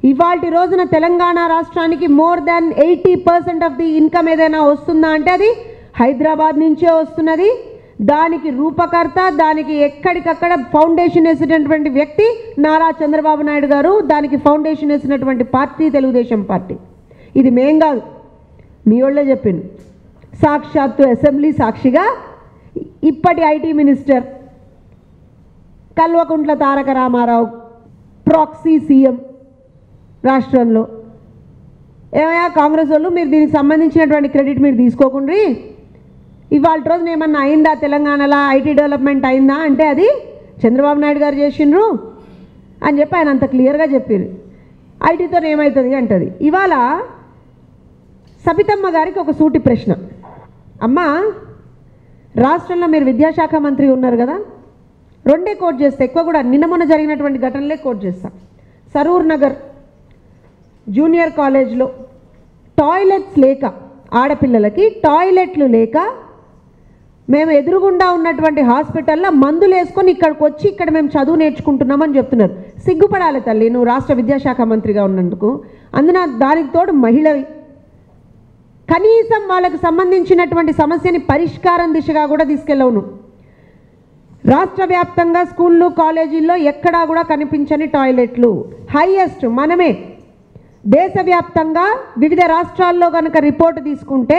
ఇవాళ రోజున తెలంగాణ రాష్ట్రానికి more than eighty percent of the income ఏదైనా వస్తుందా అంటే అది హైదరాబాద్ నుంచే వస్తున్నది దానికి రూపకర్త దానికి ఎక్కడికక్కడ ఫౌండేషన్ వేసినటువంటి వ్యక్తి నారా చంద్రబాబు నాయుడు గారు దానికి ఫౌండేషన్ వేసినటువంటి పార్టీ తెలుగుదేశం పార్టీ ఇది మేం కాదు మీ వాళ్ళే చెప్పిండు సాక్షాత్తు అసెంబ్లీ సాక్షిగా ఇప్పటి IT minister Kalvakuntla Taraka Ramarao proxy CM రాష్ట్రంలో ఏమయ్యా కాంగ్రెస్ వాళ్ళు మీరు దీనికి సంబంధించినటువంటి క్రెడిట్ మీరు తీసుకోకుండ్రి ఇవాళ రోజున ఏమన్నా అయిందా తెలంగాణలో ఐటీ డెవలప్మెంట్ అయిందా అంటే అది చంద్రబాబు నాయుడు గారు చేసిండ్రు అని చెప్పి ఆయన అంత క్లియర్గా చెప్పారు ఐటీతో ఏమవుతుంది అంటది ఇవాళ సబితమ్మ గారికి ఒక సూటి ప్రశ్న అమ్మా రాష్ట్రంలో మీరు విద్యాశాఖ మంత్రి ఉన్నారు కదా రెండే కోట్ చేస్తే ఎక్కువ కూడా నిన్న మొన్న జరిగినటువంటి ఘటనలే కోట్ చేస్తా సరూర్ నగర్ జూనియర్ కాలేజ్లో టాయిలెట్స్ లేక ఆడపిల్లలకి టాయిలెట్లు లేక మేము ఎదురుగుండా ఉన్నటువంటి హాస్పిటల్లో మందులు వేసుకొని ఇక్కడికి వచ్చి ఇక్కడ మేము చదువు నేర్చుకుంటున్నామని చెప్తున్నారు సిగ్గుపడాలి తల్లి నువ్వు రాష్ట్ర విద్యాశాఖ మంత్రిగా ఉన్నందుకు అందున దానికి తోడు మహిళవి కనీసం వాళ్ళకు సంబంధించినటువంటి సమస్యని పరిష్కారం దిశగా కూడా తీసుకెళ్ళవు నువ్వు రాష్ట్ర వ్యాప్తంగా స్కూళ్ళు కాలేజీల్లో ఎక్కడా కూడా కనిపించని టాయిలెట్లు హైయెస్ట్ మనమే దేశవ్యాప్తంగా వివిధ రాష్ట్రాల్లో కనుక రిపోర్ట్ తీసుకుంటే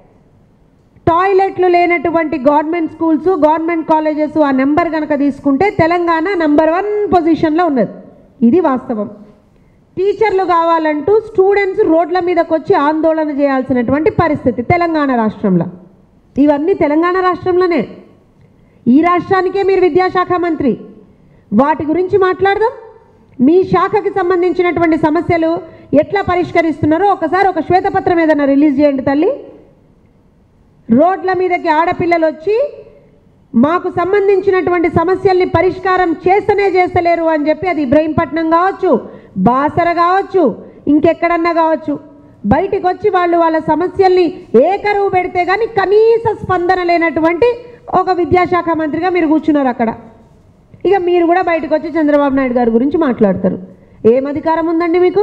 టాయిలెట్లు లేనటువంటి గవర్నమెంట్ స్కూల్స్ గవర్నమెంట్ కాలేజెస్ ఆ నెంబర్ కనుక తీసుకుంటే తెలంగాణ నంబర్ వన్ పొజిషన్లో ఉన్నది ఇది వాస్తవం టీచర్లు కావాలంటూ స్టూడెంట్స్ రోడ్ల మీదకి వచ్చి ఆందోళన చేయాల్సినటువంటి పరిస్థితి తెలంగాణ రాష్ట్రంలో ఇవన్నీ తెలంగాణ రాష్ట్రంలోనే ఈ రాష్ట్రానికే మీరు విద్యాశాఖ మంత్రి వాటి గురించి మాట్లాడదాం మీ శాఖకి సంబంధించినటువంటి సమస్యలు ఎట్లా పరిష్కరిస్తున్నారో ఒకసారి ఒక శ్వేతపత్రం ఏదైనా రిలీజ్ చేయండి తల్లి రోడ్ల మీదకి ఆడపిల్లలు వచ్చి మాకు సంబంధించినటువంటి సమస్యల్ని పరిష్కారం చేస్తనే చేస్తలేరు అని చెప్పి అది ఇబ్రహీంపట్నం కావచ్చు బాసర కావచ్చు ఇంకెక్కడన్నా కావచ్చు బయటికి వచ్చి వాళ్ళు వాళ్ళ సమస్యల్ని ఏకరువు పెడితే కానీ కనీస స్పందన లేనటువంటి ఒక విద్యాశాఖ మంత్రిగా మీరు కూర్చున్నారు అక్కడ ఇక మీరు కూడా బయటకు వచ్చి చంద్రబాబు నాయుడు గారి గురించి మాట్లాడతారు ఏం అధికారం ఉందండి మీకు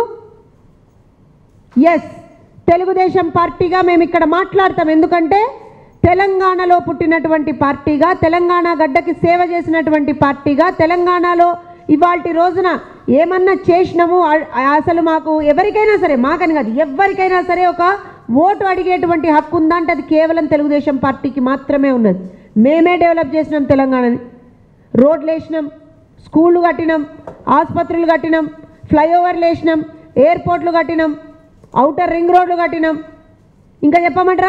ఎస్ తెలుగుదేశం పార్టీగా మేము ఇక్కడ మాట్లాడతాం ఎందుకంటే తెలంగాణలో పుట్టినటువంటి పార్టీగా తెలంగాణ గడ్డకి సేవ చేసినటువంటి పార్టీగా తెలంగాణలో ఇవాల్టి రోజున ఏమన్నా చేసినాము ఆ- అసలు మాకు ఎవరికైనా సరే మాకని కాదు ఎవరికైనా సరే ఒక ఓటు అడిగేటువంటి హక్కు ఉందా అంటే అది కేవలం తెలుగుదేశం పార్టీకి మాత్రమే ఉన్నది మేమే డెవలప్ చేసినాం తెలంగాణని రోడ్లు వేసినాం స్కూళ్ళు కట్టినాం ఆసుపత్రులు కట్టినాం ఫ్లైఓవర్లు వేసినాం ఎయిర్పోర్ట్లు కట్టినాం ఔటర్ రింగ్ రోడ్లు కట్టినాం ఇంకా చెప్పమంటారా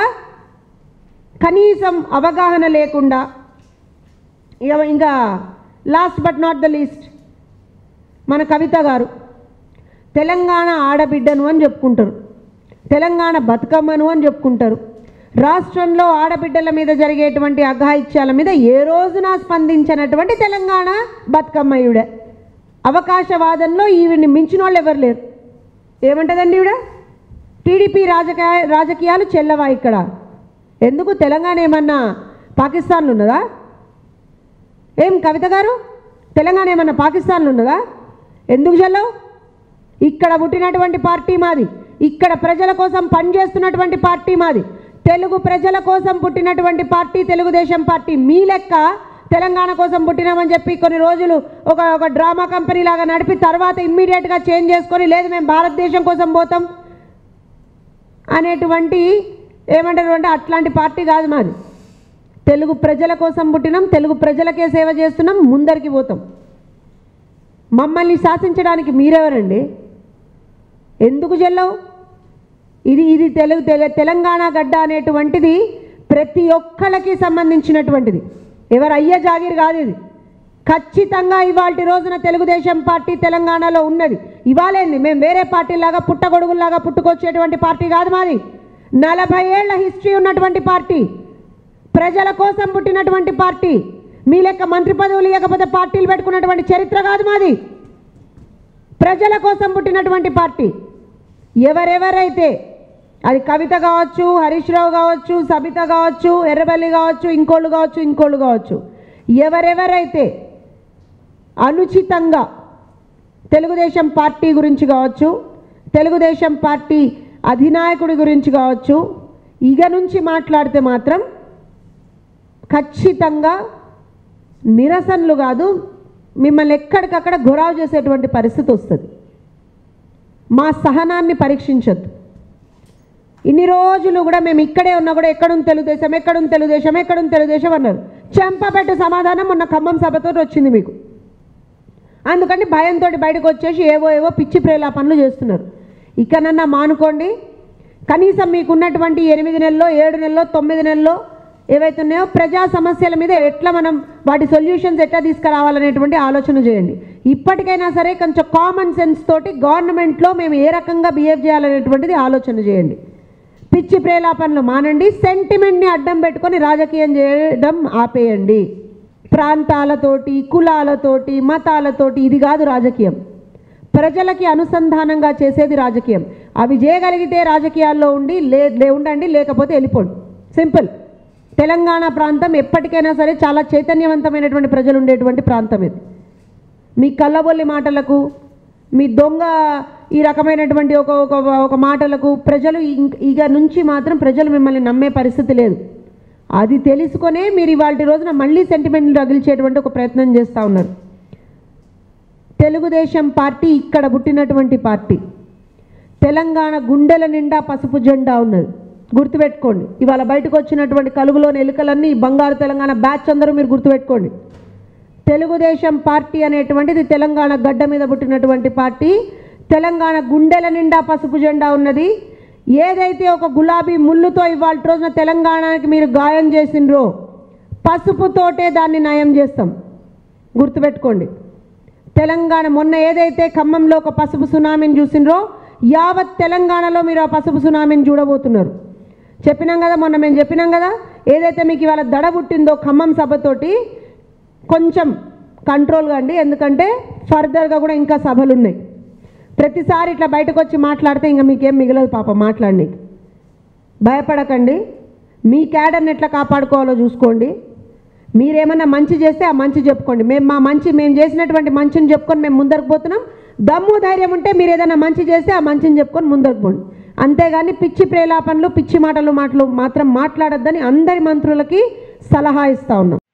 కనీసం అవగాహన లేకుండా ఇక ఇంకా last but not the least మన కవిత గారు తెలంగాణ ఆడబిడ్డను అని చెప్పుకుంటారు తెలంగాణ బతుకమ్మను అని చెప్పుకుంటారు రాష్ట్రంలో ఆడబిడ్డల మీద జరిగేటువంటి అఘాయిత్యాల మీద ఏ రోజున స్పందించినటువంటి తెలంగాణ బతుకమ్మయుడే అవకాశవాదంలో ఈవిని మించిన వాళ్ళు ఎవరు లేరు ఏమంటదండి ఈవిడ టీడీపీ రాజకీయ రాజకీయాలు చెల్లవా ఇక్కడ ఎందుకు తెలంగాణ ఏమన్నా పాకిస్తాన్లో ఉన్నదా ఏం కవిత గారు తెలంగాణ ఏమన్నా పాకిస్తాన్లో ఉన్నదా ఎందుకు చెల్లవు ఇక్కడ పుట్టినటువంటి పార్టీ మాది ఇక్కడ ప్రజల కోసం పనిచేస్తున్నటువంటి పార్టీ మాది తెలుగు ప్రజల కోసం పుట్టినటువంటి పార్టీ తెలుగుదేశం పార్టీ మీ లెక్క తెలంగాణ కోసం పుట్టినామని చెప్పి కొన్ని రోజులు ఒక ఒక డ్రామా కంపెనీ లాగా నడిపి తర్వాత ఇమ్మీడియట్గా చేంజ్ చేసుకొని లేదు మేము భారతదేశం కోసం పోతాం అనేటువంటి ఏమంటారు అంటే అట్లాంటి పార్టీ కాదు మాది తెలుగు ప్రజల కోసం పుట్టినాం తెలుగు ప్రజలకే సేవ చేస్తున్నాం ముందరికి పోతాం మమ్మల్ని శాసించడానికి మీరెవరండి ఎందుకు చెల్లవు ఇది ఇది తెలుగు తెల- తెలంగాణ గడ్డ అనేటువంటిది ప్రతి ఒక్కళ్ళకి సంబంధించినటువంటిది ఎవరు అయ్యే జాగీర్ కాదు ఇది ఖచ్చితంగా ఇవాళ రోజున తెలుగుదేశం పార్టీ తెలంగాణలో ఉన్నది ఇవాళేంది మేము వేరే పార్టీలాగా పుట్టగొడుగుల్లాగా పుట్టుకొచ్చేటువంటి పార్టీ కాదు మాది నలభై ఏళ్ల హిస్టరీ ఉన్నటువంటి పార్టీ ప్రజల కోసం పుట్టినటువంటి పార్టీ మీ లెక్క మంత్రి పదవులు ఇవ్వకపోతే పార్టీలు పెట్టుకున్నటువంటి చరిత్ర కాదు మాది ప్రజల కోసం పుట్టినటువంటి పార్టీ ఎవరెవరైతే అది కవిత కావచ్చు హరీష్ రావు కావచ్చు సబిత కావచ్చు ఎర్రబల్లి కావచ్చు ఇంకోళ్ళు కావచ్చు ఇంకోళ్ళు కావచ్చు ఎవరెవరైతే అనుచితంగా తెలుగుదేశం పార్టీ గురించి కావచ్చు తెలుగుదేశం పార్టీ అధినాయకుడి గురించి కావచ్చు ఇక నుంచి మాట్లాడితే మాత్రం ఖచ్చితంగా నిరసనలు కాదు మిమ్మల్ని ఎక్కడికక్కడ గురావు చేసేటువంటి పరిస్థితి వస్తుంది మా సహనాన్ని పరీక్షించొద్దు ఇన్ని రోజులు కూడా మేము ఇక్కడే ఉన్నా కూడా ఎక్కడుంది తెలుగుదేశం ఎక్కడుంది తెలుగుదేశం ఎక్కడుంది తెలుగుదేశం అన్నారు చెంపపెట్టే సమాధానం మొన్న ఖమ్మం సభతో వచ్చింది మీకు అందుకని భయంతో బయటకు వచ్చేసి ఏవో ఏవో పిచ్చి ప్రేలాపనలు చేస్తున్నారు ఇకనన్నా మానుకోండి కనీసం మీకున్నటువంటి ఎనిమిది నెలల్లో ఏడు నెలల్లో తొమ్మిది నెలల్లో ఏవైతే ఉన్నాయో ప్రజా సమస్యల మీద ఎట్లా మనం వాటి సొల్యూషన్స్ ఎట్లా తీసుకురావాలనేటువంటి ఆలోచన చేయండి ఇప్పటికైనా సరే కొంచెం కామన్ సెన్స్ తోటి గవర్నమెంట్లో మేము ఏ రకంగా బిహేవ్ చేయాలనేటువంటిది ఆలోచన చేయండి పిచ్చి ప్రేలాపనలు మానండి సెంటిమెంట్ని అడ్డం పెట్టుకొని రాజకీయం చేయడం ఆపేయండి ప్రాంతాలతోటి కులాలతోటి మతాలతోటి ఇది కాదు రాజకీయం ప్రజలకి అనుసంధానంగా చేసేది రాజకీయం అవి చేయగలిగితే రాజకీయాల్లో ఉండి లే లే- ఉండండి లేకపోతే వెళ్ళిపోండి సింపుల్ తెలంగాణ ప్రాంతం ఎప్పటికైనా సరే చాలా చైతన్యవంతమైనటువంటి ప్రజలు ఉండేటువంటి ప్రాంతం ఇది మీ కళ్ళబొల్లి మాటలకు మీ దొంగ ఈ రకమైనటువంటి ఒక ఒక ఒక మాటలకు ప్రజలు ఇంక- ఇక నుంచి మాత్రం ప్రజలు మిమ్మల్ని నమ్మే పరిస్థితి లేదు అది తెలుసుకొనే మీరు ఇవాళ రోజున మళ్ళీ సెంటిమెంట్లు రగిల్చేటువంటి ఒక ప్రయత్నం చేస్తూ ఉన్నారు తెలుగుదేశం పార్టీ ఇక్కడ పుట్టినటువంటి పార్టీ తెలంగాణ గుండెల నిండా పసుపు జెండా ఉన్నది గుర్తుపెట్టుకోండి ఇవాళ బయటకు వచ్చినటువంటి కలుగులోని ఎలుకలన్నీ ఈ బంగారు తెలంగాణ బ్యాచ్ అందరూ మీరు గుర్తుపెట్టుకోండి తెలుగుదేశం పార్టీ అనేటువంటిది తెలంగాణ గడ్డ మీద పుట్టినటువంటి పార్టీ తెలంగాణ గుండెల నిండా పసుపు జెండా ఉన్నది ఏదైతే ఒక గులాబీ ముళ్ళుతో ఇవాళ రోజున తెలంగాణకి మీరు గాయం చేసిండ్రో పసుపుతోటే దాన్ని నయం చేస్తాం గుర్తుపెట్టుకోండి తెలంగాణ మొన్న ఏదైతే ఖమ్మంలో ఒక పసుపు సునామీని చూసిండ్రో యావత్ తెలంగాణలో మీరు ఆ పసుపు సునామీని చూడబోతున్నారు చెప్పినాం కదా మొన్న మేము చెప్పినాం కదా ఏదైతే మీకు ఇవాళ దడ పుట్టిందో ఖమ్మం సభతోటి కొంచెం కంట్రోల్ కండి ఎందుకంటే ఫర్దర్గా కూడా ఇంకా సభలు ఉన్నాయి ప్రతిసారి ఇట్లా బయటకు వచ్చి మాట్లాడితే ఇంకా మీకేం మిగలదు పాప మాట్లాడి భయపడకండి మీ క్యాడర్ని ఎట్లా కాపాడుకోవాలో చూసుకోండి మీరేమన్నా మంచి చేస్తే ఆ మంచి చెప్పుకోండి మేము మా మంచి మేము చేసినటువంటి మంచిని చెప్పుకొని మేము ముందరకు పోతున్నాం దమ్ము ధైర్యం ఉంటే మీరు ఏదైనా మంచి చేస్తే ఆ మంచిని చెప్పుకొని ముందరకు పోండి అంతేగాని పిచ్చి ప్రేలాపనలు పిచ్చి మాటలు మాటలు మాత్రం మాట్లాడొద్దని అందరి మంత్రులకి సలహా ఇస్తా ఉన్నాం